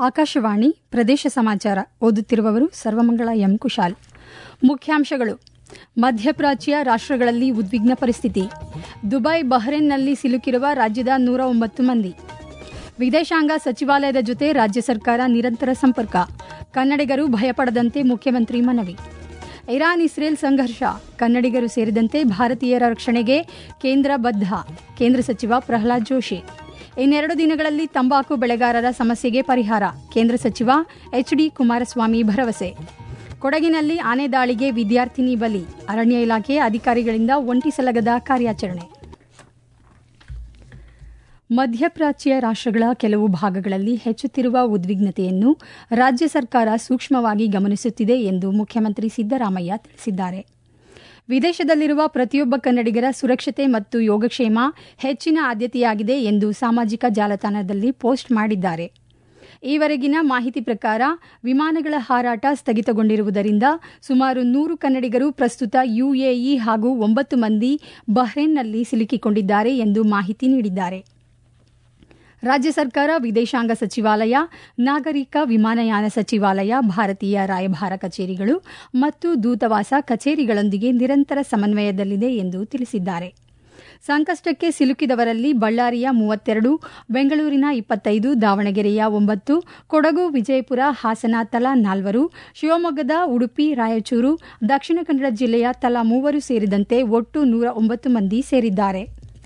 ಆಕಾಶವಾಣಿ ಪ್ರದೇಶ ಸಮಾಚಾರ ಓದುತ್ತಿರುವವರು ಸರ್ವಮಂಗಳ ಎಂ ಕುಶಾಲ್ ಮುಖ್ಯಾಂಶಗಳು ಮಧ್ಯಪ್ರಾಚ್ಯ ರಾಷ್ಟ್ರಗಳಲ್ಲಿ ಉದ್ವಿಗ್ನ ಪರಿಸ್ಥಿತಿ ದುಬೈ ಬಹ್ರೇನ್ನಲ್ಲಿ ಸಿಲುಕಿರುವ ರಾಜ್ಯದ ನೂರ ಒಂಬತ್ತು ಮಂದಿ ವಿದೇಶಾಂಗ ಸಚಿವಾಲಯದ ಜೊತೆ ರಾಜ್ಯ ಸರ್ಕಾರ ನಿರಂತರ ಸಂಪರ್ಕ ಕನ್ನಡಿಗರು ಭಯಪಡದಂತೆ ಮುಖ್ಯಮಂತ್ರಿ ಮನವಿ ಇರಾನ್ ಇಸ್ರೇಲ್ ಸಂಘರ್ಷ ಕನ್ನಡಿಗರು ಸೇರಿದಂತೆ ಭಾರತೀಯರ ರಕ್ಷಣೆಗೆ ಕೇಂದ್ರ ಬದ್ಧ ಕೇಂದ್ರ ಸಚಿವ ಪ್ರಹ್ಲಾದ್ ಜೋಶಿ ಇನ್ನೆರಡು ದಿನಗಳಲ್ಲಿ ತಂಬಾಕು ಬೆಳೆಗಾರರ ಸಮಸ್ಯೆಗೆ ಪರಿಹಾರ ಕೇಂದ್ರ ಸಚಿವ ಎಚ್ಡಿ ಕುಮಾರಸ್ವಾಮಿ ಭರವಸೆ ಕೊಡಗಿನಲ್ಲಿ ಆನೆ ದಾಳಿಗೆ ವಿದ್ಯಾರ್ಥಿನಿ ಬಲಿ ಅರಣ್ಯ ಇಲಾಖೆ ಅಧಿಕಾರಿಗಳಿಂದ ಒಂಟಿಸಲಗದ ಕಾರ್ಯಾಚರಣೆ ಮಧ್ಯಪ್ರಾಚ್ಯ ರಾಷ್ಟ್ರಗಳ ಕೆಲವು ಭಾಗಗಳಲ್ಲಿ ಹೆಚ್ಚುತ್ತಿರುವ ಉದ್ವಿಗ್ನತೆಯನ್ನು ರಾಜ್ಯ ಸರ್ಕಾರ ಸೂಕ್ಷ್ಮವಾಗಿ ಗಮನಿಸುತ್ತಿದೆ ಎಂದು ಮುಖ್ಯಮಂತ್ರಿ ಸಿದ್ದರಾಮಯ್ಯ ತಿಳಿಸಿದ್ದಾರೆ ವಿದೇಶದಲ್ಲಿರುವ ಪ್ರತಿಯೊಬ್ಬ ಕನ್ನಡಿಗರ ಸುರಕ್ಷತೆ ಮತ್ತು ಯೋಗಕ್ಷೇಮ ಹೆಚ್ಚಿನ ಆದ್ಯತೆಯಾಗಿದೆ ಎಂದು ಸಾಮಾಜಿಕ ಜಾಲತಾಣದಲ್ಲಿ ಪೋಸ್ಟ್ ಮಾಡಿದ್ದಾರೆ ಈವರೆಗಿನ ಮಾಹಿತಿ ಪ್ರಕಾರ ವಿಮಾನಗಳ ಹಾರಾಟ ಸ್ಥಗಿತಗೊಂಡಿರುವುದರಿಂದ ಸುಮಾರು ನೂರು ಕನ್ನಡಿಗರು ಪ್ರಸ್ತುತ ಯುಎಇ ಹಾಗೂ ಒಂಬತ್ತು ಮಂದಿ ಬಹ್ರೇನ್ನಲ್ಲಿ ಸಿಲುಕಿಕೊಂಡಿದ್ದಾರೆ ಎಂದು ಮಾಹಿತಿ ನೀಡಿದ್ದಾರೆ ರಾಜ್ಯ ಸರ್ಕಾರ ವಿದೇಶಾಂಗ ಸಚಿವಾಲಯ ನಾಗರಿಕ ವಿಮಾನಯಾನ ಸಚಿವಾಲಯ ಭಾರತೀಯ ರಾಯಭಾರ ಕಚೇರಿಗಳು ಮತ್ತು ದೂತಾವಾಸ ಕಚೇರಿಗಳೊಂದಿಗೆ ನಿರಂತರ ಸಮನ್ವಯದಲ್ಲಿದೆ ಎಂದು ತಿಳಿಸಿದ್ದಾರೆ ಸಂಕಷ್ಟಕ್ಕೆ ಸಿಲುಕಿದವರಲ್ಲಿ ಬಳ್ಳಾರಿಯ ಮೂವತ್ತೆರಡು ಬೆಂಗಳೂರಿನ ಇಪ್ಪತ್ತೈದು ದಾವಣಗೆರೆಯ ಒಂಬತ್ತು ಕೊಡಗು ವಿಜಯಪುರ ಹಾಸನ ತಲಾ ನಾಲ್ವರು ಶಿವಮೊಗ್ಗದ ಉಡುಪಿ ರಾಯಚೂರು ದಕ್ಷಿಣ ಕನ್ನಡ ಜಿಲ್ಲೆಯ ತಲಾ ಮೂವರು ಸೇರಿದಂತೆ ಒಟ್ಟು ನೂರ ಒಂಬತ್ತು ಮಂದಿ ಸೇರಿದ್ದಾರೆ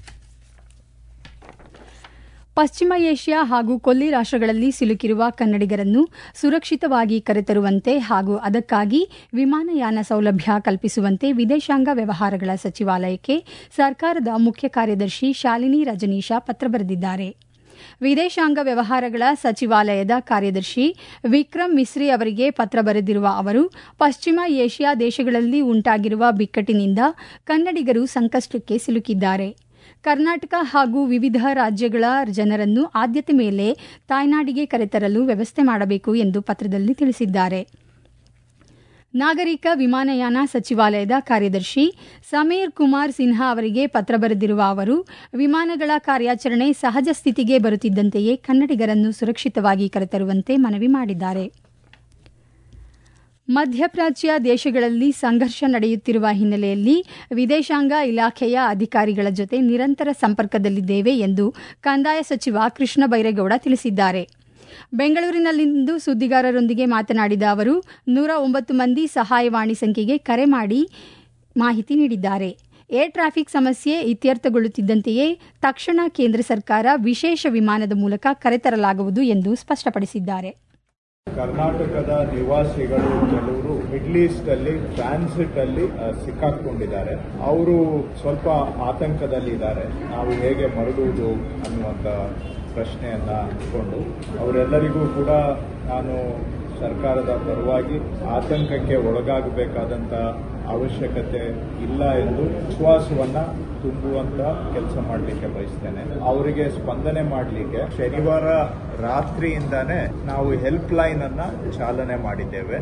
ಪಶ್ಚಿಮ ಏಷ್ಯಾ ಹಾಗೂ ಕೊಲ್ಲಿ ರಾಷ್ಟ್ರಗಳಲ್ಲಿ ಸಿಲುಕಿರುವ ಕನ್ನಡಿಗರನ್ನು ಸುರಕ್ಷಿತವಾಗಿ ಕರೆತರುವಂತೆ ಹಾಗೂ ಅದಕ್ಕಾಗಿ ವಿಮಾನಯಾನ ಸೌಲಭ್ಯ ಕಲ್ಪಿಸುವಂತೆ ವಿದೇಶಾಂಗ ವ್ಯವಹಾರಗಳ ಸಚಿವಾಲಯಕ್ಕೆ ಸರ್ಕಾರದ ಮುಖ್ಯ ಕಾರ್ಯದರ್ಶಿ ಶಾಲಿನಿ ರಜನೀಶ ಪತ್ರ ಬರೆದಿದ್ದಾರೆ ವಿದೇಶಾಂಗ ವ್ಯವಹಾರಗಳ ಸಚಿವಾಲಯದ ಕಾರ್ಯದರ್ಶಿ ವಿಕ್ರಮ್ ಮಿಸ್ರಿ ಅವರಿಗೆ ಪತ್ರ ಬರೆದಿರುವ ಅವರು ಪಶ್ಚಿಮ ಏಷ್ಯಾ ದೇಶಗಳಲ್ಲಿ ಉಂಟಾಗಿರುವ ಬಿಕ್ಕಟ್ಟಿನಿಂದ ಕನ್ನಡಿಗರು ಸಂಕಷ್ಟಕ್ಕೆ ಸಿಲುಕಿದ್ದಾರೆ ಕರ್ನಾಟಕ ಹಾಗೂ ವಿವಿಧ ರಾಜ್ಯಗಳ ಜನರನ್ನು ಆದ್ಯತೆ ಮೇಲೆ ತಾಯ್ನಾಡಿಗೆ ಕರೆತರಲು ವ್ಯವಸ್ಥೆ ಮಾಡಬೇಕು ಎಂದು ಪತ್ರದಲ್ಲಿ ತಿಳಿಸಿದ್ದಾರೆ ನಾಗರಿಕ ವಿಮಾನಯಾನ ಸಚಿವಾಲಯದ ಕಾರ್ಯದರ್ಶಿ ಸಮೀರ್ ಕುಮಾರ್ ಸಿನ್ಹಾ ಅವರಿಗೆ ಪತ್ರ ಬರೆದಿರುವ ಅವರು ವಿಮಾನಗಳ ಕಾರ್ಯಾಚರಣೆ ಸಹಜ ಸ್ಥಿತಿಗೆ ಬರುತ್ತಿದ್ದಂತೆಯೇ ಕನ್ನಡಿಗರನ್ನು ಸುರಕ್ಷಿತವಾಗಿ ಕರೆತರುವಂತೆ ಮನವಿ ಮಾಡಿದ್ದಾರೆ ಮಧ್ಯಪ್ರಾಚ್ಯ ದೇಶಗಳಲ್ಲಿ ಸಂಘರ್ಷ ನಡೆಯುತ್ತಿರುವ ಹಿನ್ನೆಲೆಯಲ್ಲಿ ವಿದೇಶಾಂಗ ಇಲಾಖೆಯ ಅಧಿಕಾರಿಗಳ ಜೊತೆ ನಿರಂತರ ಸಂಪರ್ಕದಲ್ಲಿದ್ದೇವೆ ಎಂದು ಕಂದಾಯ ಸಚಿವ ಕೃಷ್ಣ ಬೈರೇಗೌಡ ತಿಳಿಸಿದ್ದಾರೆ ಬೆಂಗಳೂರಿನಲ್ಲಿಂದು ಸುದ್ದಿಗಾರರೊಂದಿಗೆ ಮಾತನಾಡಿದ ಅವರು ನೂರ ಒಂಬತ್ತು ಮಂದಿ ಸಹಾಯವಾಣಿ ಸಂಖ್ಯೆಗೆ ಕರೆ ಮಾಡಿ ಮಾಹಿತಿ ನೀಡಿದ್ದಾರೆ ಏರ್ ಟ್ರಾಫಿಕ್ ಸಮಸ್ಯೆ ಇತ್ಯರ್ಥಗೊಳ್ಳುತ್ತಿದ್ದಂತೆಯೇ ತಕ್ಷಣ ಕೇಂದ್ರ ಸರ್ಕಾರ ವಿಶೇಷ ವಿಮಾನದ ಮೂಲಕ ಕರೆತರಲಾಗುವುದು ಎಂದು ಸ್ಪಷ್ಟಪಡಿಸಿದ್ದಾರೆ ಕರ್ನಾಟಕದ ನಿವಾಸಿಗಳು ಕೆಲವರು ಮಿಡ್ಲ್ ಈಸ್ಟ್ ಅಲ್ಲಿ ಟ್ರಾನ್ಸಿಟ್ ಅಲ್ಲಿ ಸಿಕ್ಕಾಕೊಂಡಿದ್ದಾರೆ ಅವರು ಸ್ವಲ್ಪ ಆತಂಕದಲ್ಲಿದ್ದಾರೆ ನಾವು ಹೇಗೆ ಮರಳುವುದು ಅನ್ನುವಂತ ಪ್ರಶ್ನೆಯನ್ನ ಇಟ್ಕೊಂಡು ಅವರೆಲ್ಲರಿಗೂ ಕೂಡ ನಾನು ಸರ್ಕಾರದ ಪರವಾಗಿ ಆತಂಕಕ್ಕೆ ಒಳಗಾಗಬೇಕಾದಂತ ಅವಶ್ಯಕತೆ ಇಲ್ಲ ಎಂದು ವಿಶ್ವಾಸವನ್ನ ತುಂಬುವಂತ ಕೆಲಸ ಮಾಡಲಿಕ್ಕೆ ಬಯಸ್ತೇನೆ ಅವರಿಗೆ ಸ್ಪಂದನೆ ಮಾಡಲಿಕ್ಕೆ ಶನಿವಾರ ರಾತ್ರಿಯಿಂದಾನೇ ನಾವು ಹೆಲ್ಪ್ ಲೈನ್ ಅನ್ನ ಚಾಲನೆ ಮಾಡಿದ್ದೇವೆ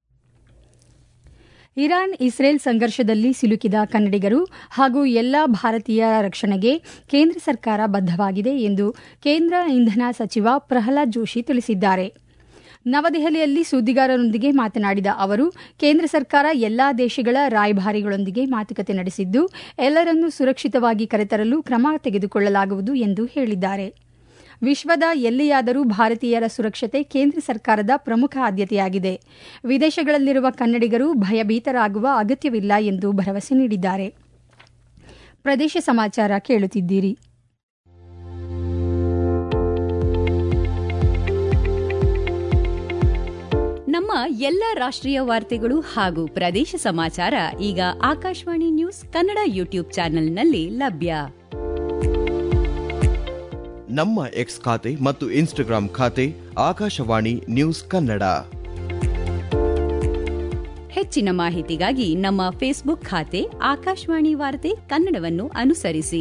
ಇರಾನ್ ಇಸ್ರೇಲ್ ಸಂಘರ್ಷದಲ್ಲಿ ಸಿಲುಕಿದ ಕನ್ನಡಿಗರು ಹಾಗೂ ಎಲ್ಲಾ ಭಾರತೀಯರ ರಕ್ಷಣೆಗೆ ಕೇಂದ್ರ ಸರ್ಕಾರ ಬದ್ಧವಾಗಿದೆ ಎಂದು ಕೇಂದ್ರ ಇಂಧನ ಸಚಿವ ಪ್ರಹ್ಲಾದ್ ಜೋಶಿ ತಿಳಿಸಿದ್ದಾರೆ ನವದೆಹಲಿಯಲ್ಲಿ ಸುದ್ದಿಗಾರರೊಂದಿಗೆ ಮಾತನಾಡಿದ ಅವರು ಕೇಂದ್ರ ಸರ್ಕಾರ ಎಲ್ಲಾ ದೇಶಗಳ ರಾಯಭಾರಿಗಳೊಂದಿಗೆ ಮಾತುಕತೆ ನಡೆಸಿದ್ದು ಎಲ್ಲರನ್ನೂ ಸುರಕ್ಷಿತವಾಗಿ ಕರೆತರಲು ಕ್ರಮ ತೆಗೆದುಕೊಳ್ಳಲಾಗುವುದು ಎಂದು ಹೇಳಿದ್ದಾರೆ ವಿಶ್ವದ ಎಲ್ಲಿಯಾದರೂ ಭಾರತೀಯರ ಸುರಕ್ಷತೆ ಕೇಂದ್ರ ಸರ್ಕಾರದ ಪ್ರಮುಖ ಆದ್ಯತೆಯಾಗಿದೆ ವಿದೇಶಗಳಲ್ಲಿರುವ ಕನ್ನಡಿಗರು ಭಯಭೀತರಾಗುವ ಅಗತ್ಯವಿಲ್ಲ ಎಂದು ಭರವಸೆ ನೀಡಿದ್ದಾರೆ ಪ್ರದೇಶ ಸಮಾಚಾರ ಕೇಳುತ್ತಿದ್ದೀರಿ ನಮ್ಮ ಎಲ್ಲ ರಾಷ್ಟ್ರೀಯ ವಾರ್ತೆಗಳು ಹಾಗೂ ಪ್ರದೇಶ ಸಮಾಚಾರ ಈಗ ಆಕಾಶವಾಣಿ ನ್ಯೂಸ್ ಕನ್ನಡ ಯೂಟ್ಯೂಬ್ ಚಾನೆಲ್ನಲ್ಲಿ ಲಭ್ಯ ನಮ್ಮ ಎಕ್ಸ್ ಖಾತೆ ಮತ್ತು ಇನ್ಸ್ಟಾಗ್ರಾಂ ಖಾತೆ ಆಕಾಶವಾಣಿ ನ್ಯೂಸ್ ಕನ್ನಡ ಹೆಚ್ಚಿನ ಮಾಹಿತಿಗಾಗಿ ನಮ್ಮ ಫೇಸ್ಬುಕ್ ಖಾತೆ ಆಕಾಶವಾಣಿ ವಾರ್ತೆ ಕನ್ನಡವನ್ನು ಅನುಸರಿಸಿ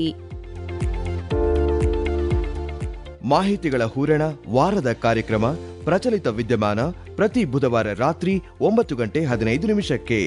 ಮಾಹಿತಿಗಳ ಹೂರಣ ವಾರದ ಕಾರ್ಯಕ್ರಮ ಪ್ರಚಲಿತ ವಿದ್ಯಮಾನ ಪ್ರತಿ ಬುಧವಾರ ರಾತ್ರಿ ಒಂಬತ್ತು ಗಂಟೆ ಹದಿನೈದು ನಿಮಿಷಕ್ಕೆ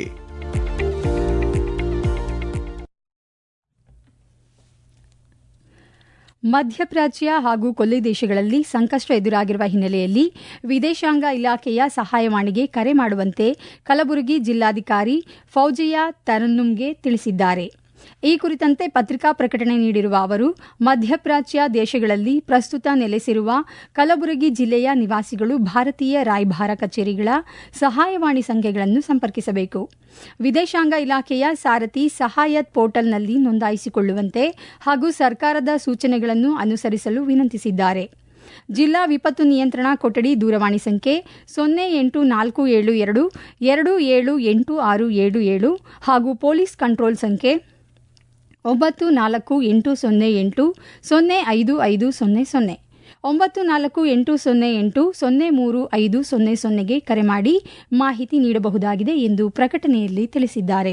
ಮಧ್ಯಪ್ರಾಚ್ಯ ಹಾಗೂ ಕೊಲ್ಲಿ ದೇಶಗಳಲ್ಲಿ ಸಂಕಷ್ಟ ಎದುರಾಗಿರುವ ಹಿನ್ನೆಲೆಯಲ್ಲಿ ವಿದೇಶಾಂಗ ಇಲಾಖೆಯ ಸಹಾಯವಾಣಿಗೆ ಕರೆ ಮಾಡುವಂತೆ ಕಲಬುರಗಿ ಜಿಲ್ಲಾಧಿಕಾರಿ ಫೌಜಿಯಾ ತರನ್ನುಂಗೆ ತಿಳಿಸಿದ್ದಾರೆ ಈ ಕುರಿತಂತೆ ಪತ್ರಿಕಾ ಪ್ರಕಟಣೆ ನೀಡಿರುವ ಅವರು ಮಧ್ಯಪ್ರಾಚ್ಯ ದೇಶಗಳಲ್ಲಿ ಪ್ರಸ್ತುತ ನೆಲೆಸಿರುವ ಕಲಬುರಗಿ ಜಿಲ್ಲೆಯ ನಿವಾಸಿಗಳು ಭಾರತೀಯ ರಾಯಭಾರ ಕಚೇರಿಗಳ ಸಹಾಯವಾಣಿ ಸಂಖ್ಯೆಗಳನ್ನು ಸಂಪರ್ಕಿಸಬೇಕು ವಿದೇಶಾಂಗ ಇಲಾಖೆಯ ಸಾರಥಿ ಸಹಾಯತ್ ಪೋರ್ಟಲ್ನಲ್ಲಿ ನೋಂದಾಯಿಸಿಕೊಳ್ಳುವಂತೆ ಹಾಗೂ ಸರ್ಕಾರದ ಸೂಚನೆಗಳನ್ನು ಅನುಸರಿಸಲು ವಿನಂತಿಸಿದ್ದಾರೆ ಜಿಲ್ಲಾ ವಿಪತ್ತು ನಿಯಂತ್ರಣ ಕೊಠಡಿ ದೂರವಾಣಿ ಸಂಖ್ಯೆ ಸೊನ್ನೆ ಎಂಟು ನಾಲ್ಕು ಏಳು ಎರಡು ಎರಡು ಏಳು ಎಂಟು ಆರು ಏಳು ಏಳು ಹಾಗೂ ಪೊಲೀಸ್ ಕಂಟ್ರೋಲ್ ಸಂಖ್ಯೆ ಒಂಬತ್ತು ನಾಲ್ಕು ಎಂಟು ಸೊನ್ನೆ ಎಂಟು ಸೊನ್ನೆ ಐದು ಐದು ಸೊನ್ನೆ ಸೊನ್ನೆ ಒಂಬತ್ತು ನಾಲ್ಕು ಎಂಟು ಸೊನ್ನೆ ಎಂಟು ಸೊನ್ನೆ ಮೂರು ಐದು ಸೊನ್ನೆ ಸೊನ್ನೆಗೆ ಕರೆ ಮಾಡಿ ಮಾಹಿತಿ ನೀಡಬಹುದಾಗಿದೆ ಎಂದು ಪ್ರಕಟಣೆಯಲ್ಲಿ ತಿಳಿಸಿದ್ದಾರೆ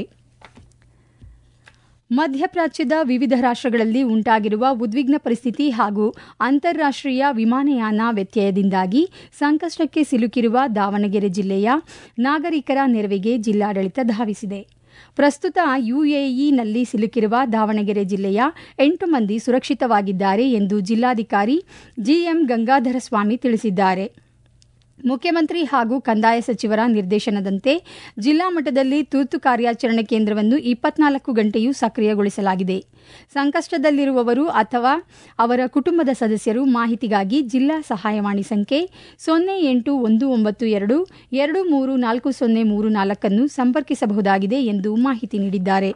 ಮಧ್ಯಪ್ರಾಚ್ಯದ ವಿವಿಧ ರಾಷ್ಟ್ರಗಳಲ್ಲಿ ಉಂಟಾಗಿರುವ ಉದ್ವಿಗ್ನ ಪರಿಸ್ಥಿತಿ ಹಾಗೂ ಅಂತಾರಾಷ್ಟೀಯ ವಿಮಾನಯಾನ ವ್ಯತ್ಯಯದಿಂದಾಗಿ ಸಂಕಷ್ಟಕ್ಕೆ ಸಿಲುಕಿರುವ ದಾವಣಗೆರೆ ಜಿಲ್ಲೆಯ ನಾಗರಿಕರ ನೆರವಿಗೆ ಜಿಲ್ಲಾಡಳಿತ ಧಾವಿಸಿದೆ ಪ್ರಸ್ತುತ ಯುಎಇನಲ್ಲಿ ಸಿಲುಕಿರುವ ದಾವಣಗೆರೆ ಜಿಲ್ಲೆಯ ಎಂಟು ಮಂದಿ ಸುರಕ್ಷಿತವಾಗಿದ್ದಾರೆ ಎಂದು ಜಿಲ್ಲಾಧಿಕಾರಿ ಜಿಎಂ ಗಂಗಾಧರ ಸ್ವಾಮಿ ತಿಳಿಸಿದ್ದಾರೆ ಮುಖ್ಯಮಂತ್ರಿ ಹಾಗೂ ಕಂದಾಯ ಸಚಿವರ ನಿರ್ದೇಶನದಂತೆ ಜಿಲ್ಲಾ ಮಟ್ಟದಲ್ಲಿ ತುರ್ತು ಕಾರ್ಯಾಚರಣೆ ಕೇಂದ್ರವನ್ನು ಇಪ್ಪತ್ನಾಲ್ಕು ಗಂಟೆಯೂ ಸಕ್ರಿಯಗೊಳಿಸಲಾಗಿದೆ ಸಂಕಷ್ಟದಲ್ಲಿರುವವರು ಅಥವಾ ಅವರ ಕುಟುಂಬದ ಸದಸ್ಯರು ಮಾಹಿತಿಗಾಗಿ ಜಿಲ್ಲಾ ಸಹಾಯವಾಣಿ ಸಂಖ್ಯೆ ಸೊನ್ನೆ ಎಂಟು ಒಂದು ಒಂಬತ್ತು ಎರಡು ಎರಡು ಮೂರು ನಾಲ್ಕು ಸೊನ್ನೆ ಮೂರು ನಾಲ್ಕನ್ನು ಸಂಪರ್ಕಿಸಬಹುದಾಗಿದೆ ಎಂದು ಮಾಹಿತಿ ನೀಡಿದ್ದಾರೆ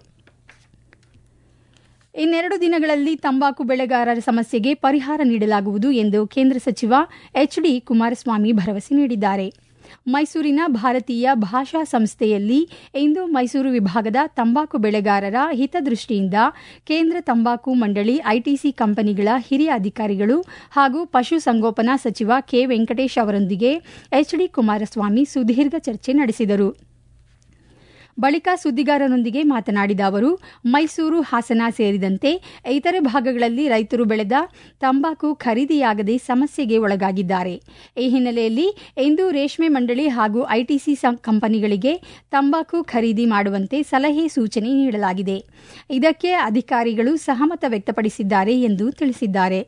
ಇನ್ನೆರಡು ದಿನಗಳಲ್ಲಿ ತಂಬಾಕು ಬೆಳೆಗಾರರ ಸಮಸ್ಯೆಗೆ ಪರಿಹಾರ ನೀಡಲಾಗುವುದು ಎಂದು ಕೇಂದ್ರ ಸಚಿವ ಎಚ್ ಡಿ ಕುಮಾರಸ್ವಾಮಿ ಭರವಸೆ ನೀಡಿದ್ದಾರೆ ಮೈಸೂರಿನ ಭಾರತೀಯ ಭಾಷಾ ಸಂಸ್ಥೆಯಲ್ಲಿ ಇಂದು ಮೈಸೂರು ವಿಭಾಗದ ತಂಬಾಕು ಬೆಳೆಗಾರರ ಹಿತದೃಷ್ಟಿಯಿಂದ ಕೇಂದ್ರ ತಂಬಾಕು ಮಂಡಳಿ ಐಟಿಸಿ ಕಂಪನಿಗಳ ಹಿರಿಯ ಅಧಿಕಾರಿಗಳು ಹಾಗೂ ಪಶುಸಂಗೋಪನಾ ಸಚಿವ ಕೆ ವೆಂಕಟೇಶ್ ಅವರೊಂದಿಗೆ ಎಚ್ ಡಿ ಕುಮಾರಸ್ವಾಮಿ ಸುದೀರ್ಘ ಚರ್ಚೆ ನಡೆಸಿದರು ಬಳಿಕ ಸುದ್ದಿಗಾರರೊಂದಿಗೆ ಮಾತನಾಡಿದ ಅವರು ಮೈಸೂರು ಹಾಸನ ಸೇರಿದಂತೆ ಇತರೆ ಭಾಗಗಳಲ್ಲಿ ರೈತರು ಬೆಳೆದ ತಂಬಾಕು ಖರೀದಿಯಾಗದೆ ಸಮಸ್ಯೆಗೆ ಒಳಗಾಗಿದ್ದಾರೆ ಈ ಹಿನ್ನೆಲೆಯಲ್ಲಿ ಇಂದು ರೇಷ್ಮೆ ಮಂಡಳಿ ಹಾಗೂ ಐಟಿಸಿ ಕಂಪನಿಗಳಿಗೆ ತಂಬಾಕು ಖರೀದಿ ಮಾಡುವಂತೆ ಸಲಹೆ ಸೂಚನೆ ನೀಡಲಾಗಿದೆ ಇದಕ್ಕೆ ಅಧಿಕಾರಿಗಳು ಸಹಮತ ವ್ಯಕ್ತಪಡಿಸಿದ್ದಾರೆ ಎಂದು ತಿಳಿಸಿದ್ದಾರೆ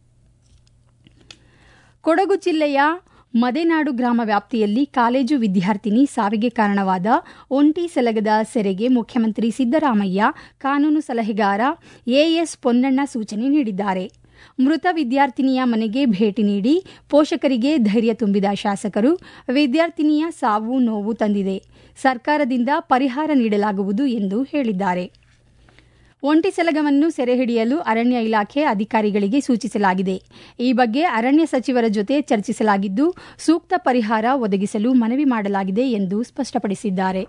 ಕೊಡಗು ಜಿಲ್ಲೆಯ ಮದೆನಾಡು ಗ್ರಾಮ ವ್ಯಾಪ್ತಿಯಲ್ಲಿ ಕಾಲೇಜು ವಿದ್ಯಾರ್ಥಿನಿ ಸಾವಿಗೆ ಕಾರಣವಾದ ಒಂಟಿ ಸಲಗದ ಸೆರೆಗೆ ಮುಖ್ಯಮಂತ್ರಿ ಸಿದ್ದರಾಮಯ್ಯ ಕಾನೂನು ಸಲಹೆಗಾರ ಎಎಸ್ ಪೊನ್ನಣ್ಣ ಸೂಚನೆ ನೀಡಿದ್ದಾರೆ ಮೃತ ವಿದ್ಯಾರ್ಥಿನಿಯ ಮನೆಗೆ ಭೇಟಿ ನೀಡಿ ಪೋಷಕರಿಗೆ ಧೈರ್ಯ ತುಂಬಿದ ಶಾಸಕರು ವಿದ್ಯಾರ್ಥಿನಿಯ ಸಾವು ನೋವು ತಂದಿದೆ ಸರ್ಕಾರದಿಂದ ಪರಿಹಾರ ನೀಡಲಾಗುವುದು ಎಂದು ಹೇಳಿದ್ದಾರೆ ಒಂಟಿ ಸಲಗವನ್ನು ಸೆರೆ ಹಿಡಿಯಲು ಅರಣ್ಯ ಇಲಾಖೆ ಅಧಿಕಾರಿಗಳಿಗೆ ಸೂಚಿಸಲಾಗಿದೆ ಈ ಬಗ್ಗೆ ಅರಣ್ಯ ಸಚಿವರ ಜೊತೆ ಚರ್ಚಿಸಲಾಗಿದ್ದು ಸೂಕ್ತ ಪರಿಹಾರ ಒದಗಿಸಲು ಮನವಿ ಮಾಡಲಾಗಿದೆ ಎಂದು ಸ್ಪಷ್ಟಪಡಿಸಿದ್ದಾರೆ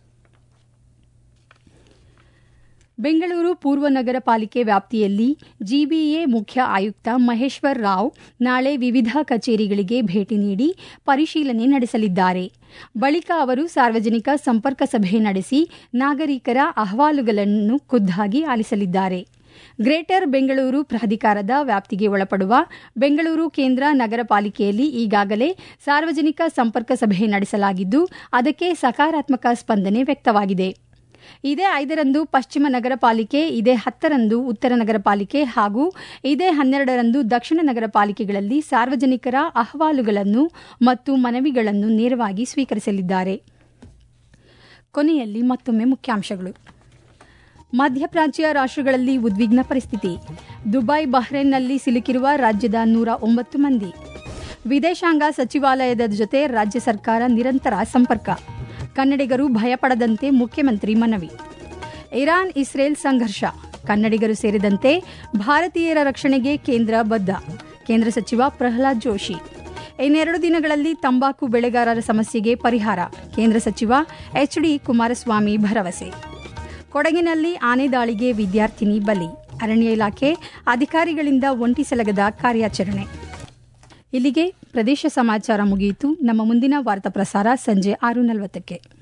ಬೆಂಗಳೂರು ಪೂರ್ವ ನಗರ ಪಾಲಿಕೆ ವ್ಯಾಪ್ತಿಯಲ್ಲಿ ಜಿಬಿಎ ಮುಖ್ಯ ಆಯುಕ್ತ ಮಹೇಶ್ವರ್ ರಾವ್ ನಾಳೆ ವಿವಿಧ ಕಚೇರಿಗಳಿಗೆ ಭೇಟಿ ನೀಡಿ ಪರಿಶೀಲನೆ ನಡೆಸಲಿದ್ದಾರೆ ಬಳಿಕ ಅವರು ಸಾರ್ವಜನಿಕ ಸಂಪರ್ಕ ಸಭೆ ನಡೆಸಿ ನಾಗರಿಕರ ಅಹವಾಲುಗಳನ್ನು ಖುದ್ದಾಗಿ ಆಲಿಸಲಿದ್ದಾರೆ ಗ್ರೇಟರ್ ಬೆಂಗಳೂರು ಪ್ರಾಧಿಕಾರದ ವ್ಯಾಪ್ತಿಗೆ ಒಳಪಡುವ ಬೆಂಗಳೂರು ಕೇಂದ್ರ ನಗರ ಪಾಲಿಕೆಯಲ್ಲಿ ಈಗಾಗಲೇ ಸಾರ್ವಜನಿಕ ಸಂಪರ್ಕ ಸಭೆ ನಡೆಸಲಾಗಿದ್ದು ಅದಕ್ಕೆ ಸಕಾರಾತ್ಮಕ ಸ್ಪಂದನೆ ವ್ಯಕ್ತವಾಗಿದೆ ಇದೇ ಐದರಂದು ಪಶ್ಚಿಮ ನಗರ ಪಾಲಿಕೆ ಇದೇ ಹತ್ತರಂದು ಉತ್ತರ ನಗರ ಪಾಲಿಕೆ ಹಾಗೂ ಇದೇ ಹನ್ನೆರಡರಂದು ದಕ್ಷಿಣ ನಗರ ಪಾಲಿಕೆಗಳಲ್ಲಿ ಸಾರ್ವಜನಿಕರ ಅಹವಾಲುಗಳನ್ನು ಮತ್ತು ಮನವಿಗಳನ್ನು ನೇರವಾಗಿ ಸ್ವೀಕರಿಸಲಿದ್ದಾರೆ ಕೊನೆಯಲ್ಲಿ ಮತ್ತೊಮ್ಮೆ ಮುಖ್ಯಾಂಶಗಳು ಮಧ್ಯಪ್ರಾಚ್ಯ ರಾಷ್ಟ್ರಗಳಲ್ಲಿ ಉದ್ವಿಗ್ನ ಪರಿಸ್ಥಿತಿ ದುಬೈ ಬಹ್ರೇನ್ನಲ್ಲಿ ಸಿಲುಕಿರುವ ರಾಜ್ಯದ ನೂರ ಒಂಬತ್ತು ಮಂದಿ ವಿದೇಶಾಂಗ ಸಚಿವಾಲಯದ ಜೊತೆ ರಾಜ್ಯ ಸರ್ಕಾರ ನಿರಂತರ ಸಂಪರ್ಕ ಕನ್ನಡಿಗರು ಭಯಪಡದಂತೆ ಮುಖ್ಯಮಂತ್ರಿ ಮನವಿ ಇರಾನ್ ಇಸ್ರೇಲ್ ಸಂಘರ್ಷ ಕನ್ನಡಿಗರು ಸೇರಿದಂತೆ ಭಾರತೀಯರ ರಕ್ಷಣೆಗೆ ಕೇಂದ್ರ ಬದ್ಧ ಕೇಂದ್ರ ಸಚಿವ ಪ್ರಹ್ಲಾದ್ ಜೋಶಿ ಇನ್ನೆರಡು ದಿನಗಳಲ್ಲಿ ತಂಬಾಕು ಬೆಳೆಗಾರರ ಸಮಸ್ಯೆಗೆ ಪರಿಹಾರ ಕೇಂದ್ರ ಸಚಿವ ಎಚ್ ಡಿ ಕುಮಾರಸ್ವಾಮಿ ಭರವಸೆ ಕೊಡಗಿನಲ್ಲಿ ಆನೆ ದಾಳಿಗೆ ವಿದ್ಯಾರ್ಥಿನಿ ಬಲಿ ಅರಣ್ಯ ಇಲಾಖೆ ಅಧಿಕಾರಿಗಳಿಂದ ಒಂಟಿ ಸಲಗದ ಕಾರ್ಯಾಚರಣೆ ಇಲ್ಲಿಗೆ ಪ್ರದೇಶ ಸಮಾಚಾರ ಮುಗಿಯಿತು ನಮ್ಮ ಮುಂದಿನ ವಾರ್ತಾ ಪ್ರಸಾರ ಸಂಜೆ ಆರು ನಲವತ್ತಕ್ಕೆ